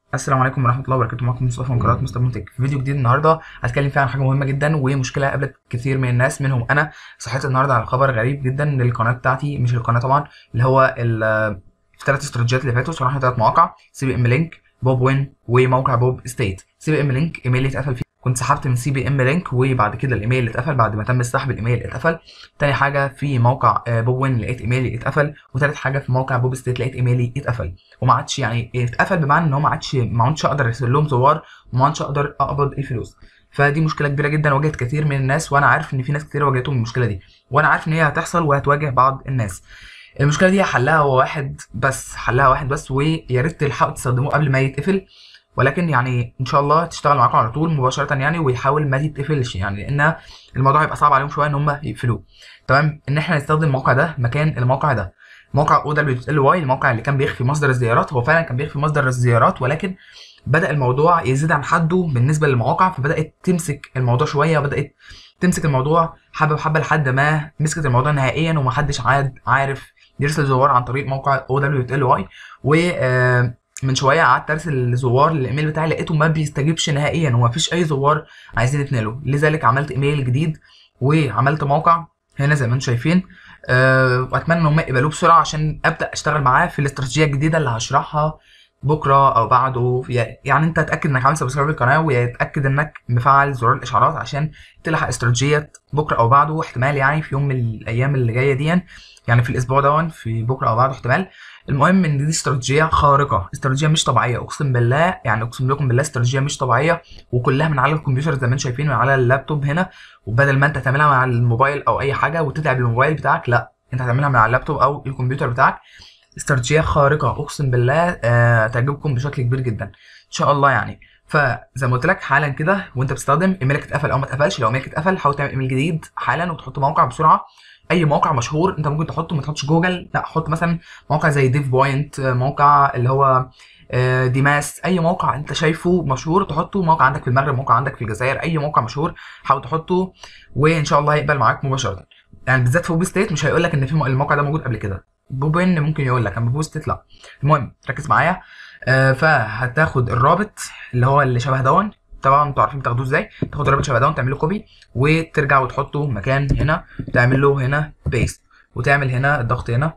السلام عليكم ورحمة الله وبركاته معكم مصطفى من قناة مستر منتج في فيديو جديد النهاردة هتكلم فيه عن حاجة مهمة جدا ومشكلة قابلت كثير من الناس منهم أنا صحيت النهاردة على خبر غريب جدا للقناة بتاعتي مش القناة طبعا اللي هو الثلاث استراتيجيات اللي فاتوا صراحة ثلاث مواقع سي بي ام لينك بوب وين وموقع بوب ستيت سي بي ام لينك ايميل اتقفل فيه كنت سحبت من سي بي ام لينك وبعد كده الايميل اللي اتقفل بعد ما تم السحب الايميل اتقفل تاني حاجه في موقع بوب وين لقيت ايميلي اتقفل وتالت حاجه في موقع بوب ستيت لقيت ايميلي اتقفل وما عادش يعني اتقفل بمعنى ان هو ما عادش ما عادش اقدر ارسل لهم زوار وما عادش اقدر اقبض الفلوس فدي مشكله كبيره جدا واجهت كثير من الناس وانا عارف ان في ناس كتير واجهتهم المشكله دي وانا عارف ان هي هتحصل وهتواجه بعض الناس المشكله دي حلها هو واحد بس حلها واحد بس ويا ريت تلحقوا تستخدموه قبل ما يتقفل ولكن يعني ان شاء الله تشتغل معاكم على طول مباشره يعني ويحاول ما تتقفلش يعني لان الموضوع هيبقى صعب عليهم شويه ان هم يقفلوه تمام ان احنا نستخدم الموقع ده مكان الموقع ده موقع او دبليو ال واي الموقع اللي كان بيخفي مصدر الزيارات هو فعلا كان بيخفي مصدر الزيارات ولكن بدا الموضوع يزيد عن حده بالنسبه للمواقع فبدات تمسك الموضوع شويه وبدات تمسك الموضوع حبه بحبه لحد ما مسكت الموضوع نهائيا ومحدش عاد عارف يرسل زوار عن طريق موقع او دبليو ال واي و من شويه قعدت ارسل زوار للايميل بتاعي لقيته ما بيستجيبش نهائيا ومفيش اي زوار عايزين يتنقلوا لذلك عملت ايميل جديد وعملت موقع هنا زي ما انتم شايفين أه واتمنى ان هم يقبلوه بسرعه عشان ابدا اشتغل معاه في الاستراتيجيه الجديده اللي هشرحها بكره او بعده يعني انت اتاكد انك عامل سبسكرايب للقناه ويتاكد انك مفعل زرار الاشعارات عشان تلحق استراتيجيه بكره او بعده احتمال يعني في يوم من الايام اللي جايه دي يعني في الاسبوع ده في بكره او بعده احتمال المهم ان دي استراتيجيه خارقه استراتيجيه مش طبيعيه اقسم بالله يعني اقسم لكم بالله استراتيجيه مش طبيعيه وكلها من على الكمبيوتر زي ما انتم شايفين من على اللابتوب هنا وبدل ما انت تعملها مع الموبايل او اي حاجه وتتعب الموبايل بتاعك لا انت هتعملها من على اللابتوب او الكمبيوتر بتاعك استراتيجيه خارقه اقسم بالله آه تعجبكم بشكل كبير جدا ان شاء الله يعني فزي ما قلت لك حالا كده وانت بتستخدم ايميلك اتقفل او ما اتقفلش لو ايميلك اتقفل حاول تعمل ايميل جديد حالا وتحط موقع بسرعه اي موقع مشهور انت ممكن تحطه ما تحطش جوجل لا حط مثلا موقع زي ديف بوينت موقع اللي هو ديماس اي موقع انت شايفه مشهور تحطه موقع عندك في المغرب موقع عندك في الجزائر اي موقع مشهور حاول تحطه وان شاء الله هيقبل معاك مباشره يعني بالذات في بوب ستيت مش هيقول لك ان في الموقع ده موجود قبل كده بوبين ممكن يقول لك اما بوب ستيت لا المهم ركز معايا آه فهتاخد الرابط اللي هو اللي شبه دون طبعا انتوا عارفين تاخدوه ازاي تاخد الرابط شبه ده وتعمل له كوبي وترجع وتحطه مكان هنا تعمل له هنا بيست وتعمل هنا الضغط هنا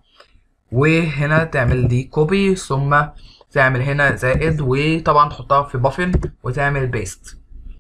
وهنا تعمل دي كوبي ثم تعمل هنا زائد وطبعا تحطها في بافن وتعمل بيست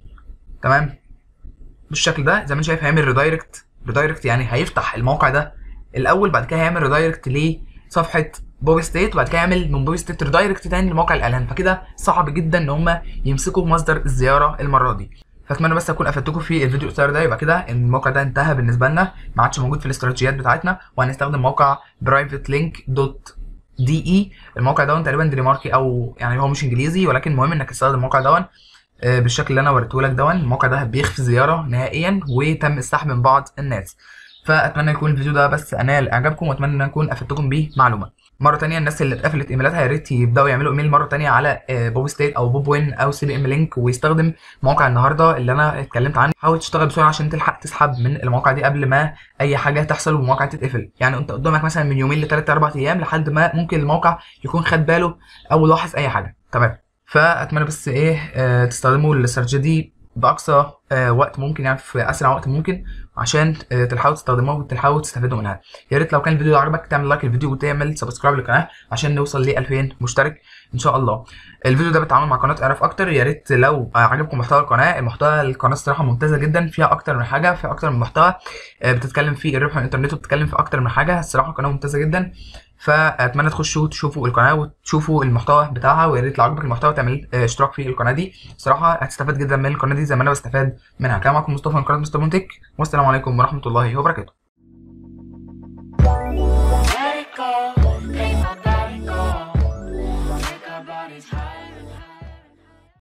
تمام بالشكل ده زي ما انت شايف هيعمل ريدايركت ريدايركت يعني هيفتح الموقع ده الاول بعد كده هيعمل ريدايركت لصفحه بوب ستيت وبعد كده يعمل من بوب ستيت ريدايركت تاني لموقع الاعلان فكده صعب جدا ان هم يمسكوا مصدر الزياره المره دي فاتمنى بس اكون افدتكم في الفيديو القصير ده يبقى كده الموقع ده انتهى بالنسبه لنا ما عادش موجود في الاستراتيجيات بتاعتنا وهنستخدم موقع برايفت لينك دوت دي اي الموقع ده تقريبا دنماركي او يعني هو مش انجليزي ولكن المهم انك تستخدم الموقع ده بالشكل اللي انا وريته لك دون الموقع ده بيخفي زياره نهائيا وتم السحب من بعض الناس فاتمنى يكون الفيديو ده بس انال اعجابكم واتمنى ان اكون افدتكم بيه معلومه مره تانية الناس اللي اتقفلت ايميلاتها يا ريت يبداوا يعملوا ايميل مره تانية على بوب ستيت او بوب وين او سي بي ام لينك ويستخدم موقع النهارده اللي انا اتكلمت عنه حاول تشتغل بسرعه عشان تلحق تسحب من المواقع دي قبل ما اي حاجه تحصل والمواقع تتقفل يعني انت قدامك مثلا من يومين لثلاث اربع ايام لحد ما ممكن الموقع يكون خد باله او لاحظ اي حاجه تمام فاتمنى بس ايه آه تستخدموا الاستراتيجيه دي باقصى آه وقت ممكن يعني في اسرع وقت ممكن عشان آه تلحقوا تستخدموها وتلحقوا تستفيدوا منها يا ريت لو كان الفيديو عجبك تعمل لايك للفيديو وتعمل سبسكرايب للقناه عشان نوصل ل 2000 مشترك ان شاء الله الفيديو ده بالتعاون مع قناه اعرف اكتر يا ريت لو عجبكم محتوى القناه المحتوى القناه الصراحه ممتازه جدا فيها اكتر من حاجه فيها اكتر من محتوى بتتكلم في الربح من الانترنت وبتتكلم في اكتر من حاجه الصراحه القناه ممتازه جدا فاتمنى تخشوا تشوفوا القناه وتشوفوا المحتوى بتاعها ويا ريت لو عجبك المحتوى تعمل اشتراك في القناه دي الصراحه هتستفاد جدا من القناه دي زي ما انا بستفاد منها كان معاكم مصطفى من قناه مستر منتج والسلام عليكم ورحمه الله وبركاته